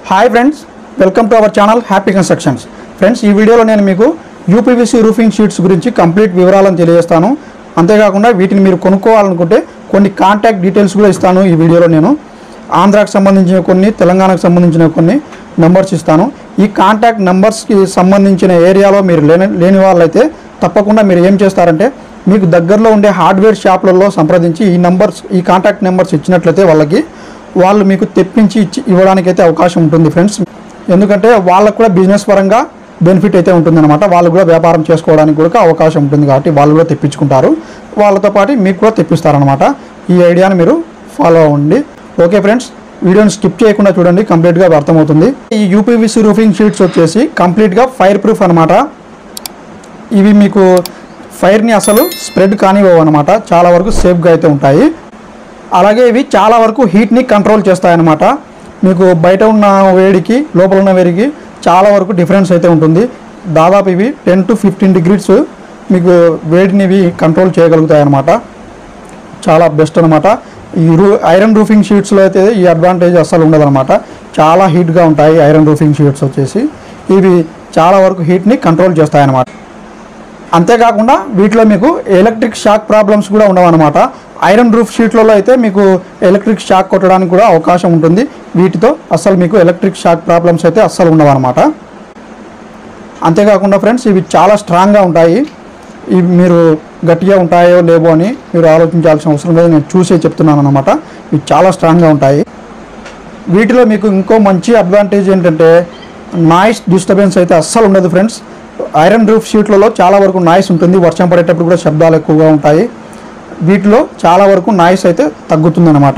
hi friends welcome to our channel happy constructions friends ఈ వీడియోలో నేను మీకు యూపీవీసీ రూఫింగ్ షీట్స్ గురించి కంప్లీట్ వివరాలను తెలియజేస్తాను అంతేకాకుండా వీటిని మీరు కొనుక్కోవాలనుకుంటే కొన్ని కాంటాక్ట్ డీటెయిల్స్ కూడా ఇస్తాను ఈ వీడియోలో నేను ఆంధ్రాకి సంబంధించిన కొన్ని తెలంగాణకు సంబంధించిన కొన్ని నెంబర్స్ ఇస్తాను ఈ కాంటాక్ట్ నెంబర్స్కి సంబంధించిన ఏరియాలో మీరు లేని లేని వాళ్ళైతే తప్పకుండా మీరు ఏం చేస్తారంటే మీకు దగ్గరలో ఉండే హార్డ్వేర్ షాప్లలో సంప్రదించి ఈ నెంబర్స్ ఈ కాంటాక్ట్ నెంబర్స్ ఇచ్చినట్లయితే వాళ్ళకి వాళ్ళు మీకు తెప్పించి ఇచ్చి ఇవ్వడానికి అయితే అవకాశం ఉంటుంది ఫ్రెండ్స్ ఎందుకంటే వాళ్ళకు కూడా బిజినెస్ పరంగా బెనిఫిట్ అయితే ఉంటుందన్నమాట వాళ్ళు కూడా వ్యాపారం చేసుకోవడానికి కూడా అవకాశం ఉంటుంది కాబట్టి వాళ్ళు కూడా తెప్పించుకుంటారు వాళ్ళతో పాటు మీకు కూడా తెప్పిస్తారనమాట ఈ ఐడియాని మీరు ఫాలో అవ్వండి ఓకే ఫ్రెండ్స్ వీడియోని స్కిప్ చేయకుండా చూడండి కంప్లీట్గా అర్థమవుతుంది ఈ యూపీవీసీ రూఫింగ్ షీట్స్ వచ్చేసి కంప్లీట్గా ఫైర్ ప్రూఫ్ అనమాట ఇవి మీకు ఫైర్ని అసలు స్ప్రెడ్ కానివ్వవు అనమాట చాలా వరకు సేఫ్గా అయితే ఉంటాయి అలాగే ఇవి చాలా వరకు హీట్ని కంట్రోల్ చేస్తాయన్నమాట మీకు బయట ఉన్న వేడికి లోపల ఉన్న వేడికి చాలా వరకు డిఫరెన్స్ అయితే ఉంటుంది దాదాపు ఇవి టెన్ టు ఫిఫ్టీన్ డిగ్రీస్ మీకు వేడిని ఇవి కంట్రోల్ చేయగలుగుతాయి అన్నమాట చాలా బెస్ట్ అనమాట ఈ రూ ఐరన్ రూఫింగ్ షీట్స్లో అయితే ఈ అడ్వాంటేజ్ అస్సలు ఉండదన్నమాట చాలా హీట్గా ఉంటాయి ఐరన్ రూఫింగ్ షీట్స్ వచ్చేసి ఇవి చాలా వరకు హీట్ని కంట్రోల్ చేస్తాయన్నమాట అంతేకాకుండా వీటిలో మీకు ఎలక్ట్రిక్ షాక్ ప్రాబ్లమ్స్ కూడా ఉండవన్నమాట ఐరన్ రూఫ్ షీట్లలో అయితే మీకు ఎలక్ట్రిక్ షాక్ కొట్టడానికి కూడా అవకాశం ఉంటుంది వీటితో అస్సలు మీకు ఎలక్ట్రిక్ షాక్ ప్రాబ్లమ్స్ అయితే అస్సలు ఉండవన్నమాట అంతేకాకుండా ఫ్రెండ్స్ ఇవి చాలా స్ట్రాంగ్గా ఉంటాయి ఇవి మీరు గట్టిగా ఉంటాయో లేవో అని మీరు ఆలోచించాల్సిన అవసరం లేదు నేను చూసే చెప్తున్నాను అనమాట ఇవి చాలా స్ట్రాంగ్గా ఉంటాయి వీటిలో మీకు ఇంకో మంచి అడ్వాంటేజ్ ఏంటంటే నాయిస్ డిస్టర్బెన్స్ అయితే అస్సలు ఉండదు ఫ్రెండ్స్ ఐరన్ రూఫ్ షీట్లలో చాలా వరకు నాయిస్ ఉంటుంది వర్షం పడేటప్పుడు కూడా శబ్దాలు ఎక్కువగా ఉంటాయి వీటిలో చాలా వరకు నాయిస్ అయితే తగ్గుతుందన్నమాట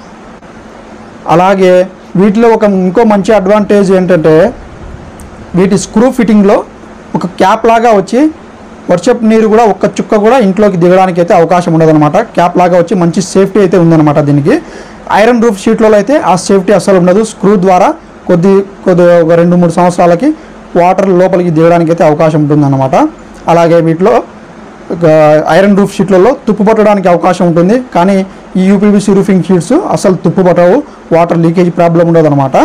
అలాగే వీటిలో ఒక ఇంకో మంచి అడ్వాంటేజ్ ఏంటంటే వీటి స్క్రూ ఫిట్టింగ్లో ఒక క్యాప్ లాగా వచ్చి వర్షపు నీరు కూడా ఒక్క చుక్క కూడా ఇంట్లోకి దిగడానికి అయితే అవకాశం ఉండదన్నమాట క్యాప్ లాగా వచ్చి మంచి సేఫ్టీ అయితే ఉందన్నమాట దీనికి ఐరన్ రూఫ్ షీట్లలో అయితే ఆ సేఫ్టీ అస్సలు ఉండదు స్క్రూ ద్వారా కొద్ది కొద్ది ఒక రెండు మూడు సంవత్సరాలకి వాటర్ లోపలికి దిగడానికి అయితే అవకాశం ఉంటుందన్నమాట అలాగే వీటిలో ఒక ఐరన్ రూఫ్ షీట్లలో తుప్పు పట్టడానికి అవకాశం ఉంటుంది కానీ ఈ యూపీవీసీ రూఫింగ్ షీట్స్ అసలు తుప్పు పట్టవు వాటర్ లీకేజ్ ప్రాబ్లం ఉండదన్నమాట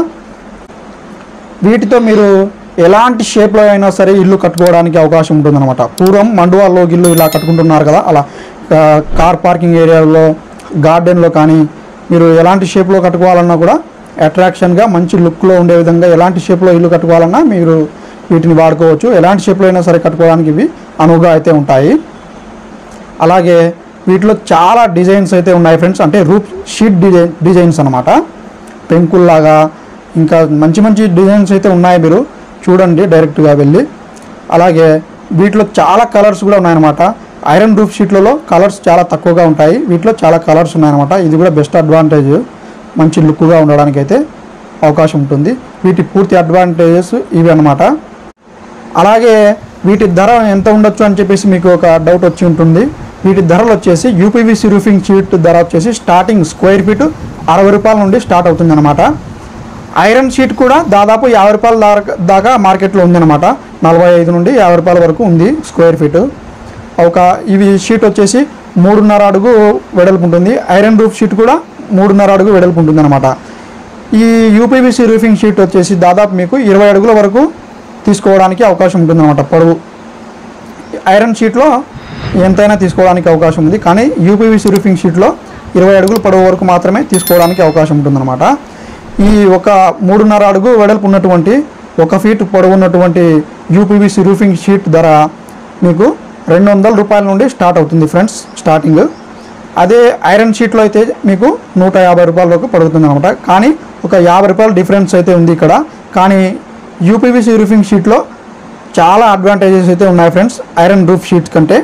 వీటితో మీరు ఎలాంటి షేప్లో అయినా సరే ఇల్లు కట్టుకోవడానికి అవకాశం ఉంటుందన్నమాట పూర్వం మండువాల్లో ఇల్లు ఇలా కట్టుకుంటున్నారు కదా అలా ఆ, కార్ పార్కింగ్ ఏరియాలో గార్డెన్లో కానీ మీరు ఎలాంటి షేప్లో కట్టుకోవాలన్నా కూడా అట్రాక్షన్గా మంచి లుక్లో ఉండే విధంగా ఎలాంటి షేప్లో ఇల్లు కట్టుకోవాలన్నా మీరు వీటిని వాడుకోవచ్చు ఎలాంటి షేప్లో అయినా సరే కట్టుకోవడానికి ఇవి అనువుగా అయితే ఉంటాయి అలాగే వీటిలో చాలా డిజైన్స్ అయితే ఉన్నాయి ఫ్రెండ్స్ అంటే రూప్ షీట్ డిజైన్ డిజైన్స్ అనమాట పెంకుల్లాగా ఇంకా మంచి మంచి డిజైన్స్ అయితే ఉన్నాయి మీరు చూడండి డైరెక్ట్గా వెళ్ళి అలాగే వీటిలో చాలా కలర్స్ కూడా ఉన్నాయన్నమాట ఐరన్ రూఫ్ షీట్లలో కలర్స్ చాలా తక్కువగా ఉంటాయి వీటిలో చాలా కలర్స్ ఉన్నాయన్నమాట ఇది కూడా బెస్ట్ అడ్వాంటేజ్ మంచి లుక్గా ఉండడానికి అయితే అవకాశం ఉంటుంది వీటి పూర్తి అడ్వాంటేజెస్ ఇవి అన్నమాట అలాగే వీటి ధర ఎంత ఉండొచ్చు అని చెప్పేసి మీకు ఒక డౌట్ వచ్చి ఉంటుంది వీటి ధరలు వచ్చేసి యూపీవీసీ రూఫింగ్ షీట్ ధర వచ్చేసి స్టార్టింగ్ స్క్వేర్ ఫీట్ అరవై రూపాయల నుండి స్టార్ట్ అవుతుంది అనమాట ఐరన్ షీట్ కూడా దాదాపు యాభై రూపాయల దాకా దాకా మార్కెట్లో ఉందన్నమాట నలభై ఐదు నుండి యాభై రూపాయల వరకు ఉంది స్క్వేర్ ఫీట్ ఒక ఇవి షీట్ వచ్చేసి మూడున్నర అడుగు వెడల్పు ఉంటుంది ఐరన్ రూఫ్ షీట్ కూడా మూడున్నర అడుగు వెడల్పు ఉంటుంది అనమాట ఈ యూపీవీసీ రూఫింగ్ షీట్ వచ్చేసి దాదాపు మీకు ఇరవై అడుగుల వరకు తీసుకోవడానికి అవకాశం ఉంటుందన్నమాట పొడవు ఐరన్ షీట్లో ఎంతైనా తీసుకోవడానికి అవకాశం ఉంది కానీ యూపీవీసీ రూఫింగ్ షీట్లో ఇరవై అడుగుల పొడవు వరకు మాత్రమే తీసుకోవడానికి అవకాశం ఉంటుందన్నమాట ఈ ఒక మూడున్నర అడుగు వెడల్పు ఉన్నటువంటి ఒక ఫీట్ పొడవు ఉన్నటువంటి యూపీవీసీ రూఫింగ్ షీట్ ధర మీకు రెండు వందల రూపాయల నుండి స్టార్ట్ అవుతుంది ఫ్రెండ్స్ స్టార్టింగ్ అదే ఐరన్ షీట్లో అయితే మీకు నూట యాభై రూపాయల వరకు పడుతుంది అనమాట కానీ ఒక యాభై రూపాయల డిఫరెన్స్ అయితే ఉంది ఇక్కడ కానీ యూపీవీసీ రూఫింగ్ షీట్లో చాలా అడ్వాంటేజెస్ అయితే ఉన్నాయి ఫ్రెండ్స్ ఐరన్ రూఫ్ షీట్స్ కంటే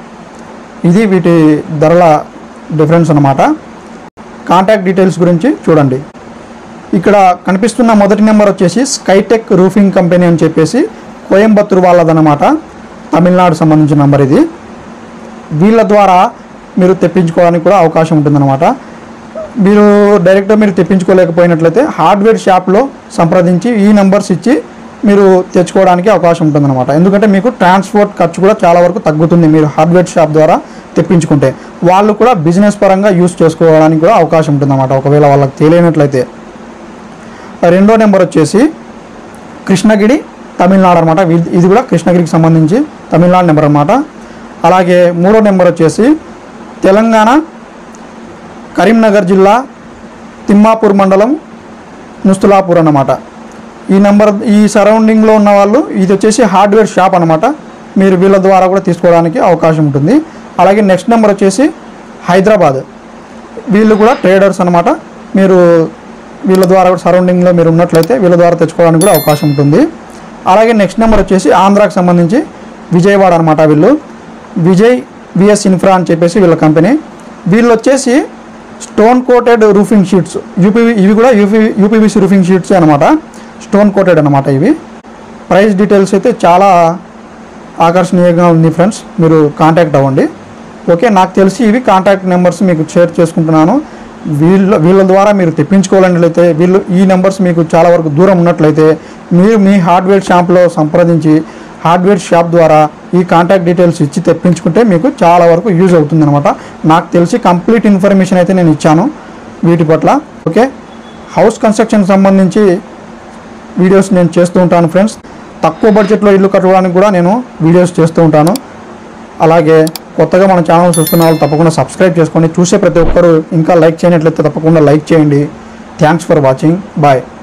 ఇది వీటి ధరల డిఫరెన్స్ అనమాట కాంటాక్ట్ డీటెయిల్స్ గురించి చూడండి ఇక్కడ కనిపిస్తున్న మొదటి నెంబర్ వచ్చేసి స్కైటెక్ రూఫింగ్ కంపెనీ అని చెప్పేసి కోయంబత్తూరు వాళ్ళదన్నమాట తమిళనాడు సంబంధించిన నెంబర్ ఇది వీళ్ళ ద్వారా మీరు తెప్పించుకోవడానికి కూడా అవకాశం ఉంటుందన్నమాట మీరు డైరెక్ట్గా మీరు తెప్పించుకోలేకపోయినట్లయితే హార్డ్వేర్ షాప్లో సంప్రదించి ఈ నెంబర్స్ ఇచ్చి మీరు తెచ్చుకోవడానికి అవకాశం ఉంటుందన్నమాట ఎందుకంటే మీకు ట్రాన్స్పోర్ట్ ఖర్చు కూడా చాలా వరకు తగ్గుతుంది మీరు హార్డ్వేర్ షాప్ ద్వారా తెప్పించుకుంటే వాళ్ళు కూడా బిజినెస్ పరంగా యూస్ చేసుకోవడానికి కూడా అవకాశం ఉంటుందన్నమాట ఒకవేళ వాళ్ళకి తెలియనట్లయితే రెండో నెంబర్ వచ్చేసి కృష్ణగిరి తమిళనాడు అనమాట ఇది కూడా కృష్ణగిరికి సంబంధించి తమిళనాడు నెంబర్ అనమాట అలాగే మూడో నెంబర్ వచ్చేసి తెలంగాణ కరీంనగర్ జిల్లా తిమ్మాపూర్ మండలం ముస్తులాపూర్ అన్నమాట ఈ నెంబర్ ఈ సరౌండింగ్లో ఉన్న వాళ్ళు ఇది వచ్చేసి హార్డ్వేర్ షాప్ అనమాట మీరు వీళ్ళ ద్వారా కూడా తీసుకోవడానికి అవకాశం ఉంటుంది అలాగే నెక్స్ట్ నెంబర్ వచ్చేసి హైదరాబాద్ వీళ్ళు కూడా ట్రేడర్స్ అనమాట మీరు వీళ్ళ ద్వారా కూడా సరౌండింగ్లో మీరు ఉన్నట్లయితే వీళ్ళ ద్వారా తెచ్చుకోవడానికి కూడా అవకాశం ఉంటుంది అలాగే నెక్స్ట్ నెంబర్ వచ్చేసి ఆంధ్రాకి సంబంధించి విజయవాడ అనమాట వీళ్ళు విజయ్ విఎస్ ఇన్ఫ్రా అని చెప్పేసి వీళ్ళ కంపెనీ వీళ్ళు వచ్చేసి stone coated roofing sheets UPV ఇవి కూడా యూపీ యూపీవీసీ రూఫింగ్ షీట్స్ అనమాట స్టోన్ కోటెడ్ అనమాట ఇవి ప్రైస్ డీటెయిల్స్ అయితే చాలా ఆకర్షణీయంగా ఉంది ఫ్రెండ్స్ మీరు కాంటాక్ట్ అవ్వండి ఓకే నాకు తెలిసి ఇవి కాంటాక్ట్ నెంబర్స్ మీకు షేర్ చేసుకుంటున్నాను వీళ్ళ వీళ్ళ ద్వారా మీరు తెప్పించుకోవాలన్నట్లయితే వీళ్ళు ఈ నెంబర్స్ మీకు చాలా వరకు దూరం ఉన్నట్లయితే మీరు మీ హార్డ్వేర్ షాప్లో సంప్రదించి హార్డ్వేర్ షాప్ ద్వారా ఈ కాంటాక్ట్ డీటెయిల్స్ ఇచ్చి తెప్పించుకుంటే మీకు చాలా వరకు యూజ్ అవుతుందన్నమాట నాకు తెలిసి కంప్లీట్ ఇన్ఫర్మేషన్ అయితే నేను ఇచ్చాను వీటి పట్ల ఓకే హౌస్ కన్స్ట్రక్షన్ సంబంధించి వీడియోస్ నేను చేస్తూ ఉంటాను ఫ్రెండ్స్ తక్కువ బడ్జెట్లో ఇల్లు కట్టుకోవడానికి కూడా నేను వీడియోస్ చేస్తూ ఉంటాను అలాగే కొత్తగా మన ఛానల్ చూస్తున్న వాళ్ళు తప్పకుండా సబ్స్క్రైబ్ చేసుకోండి చూసే ప్రతి ఒక్కరు ఇంకా లైక్ చేయనట్లయితే తప్పకుండా లైక్ చేయండి థ్యాంక్స్ ఫర్ వాచింగ్ బాయ్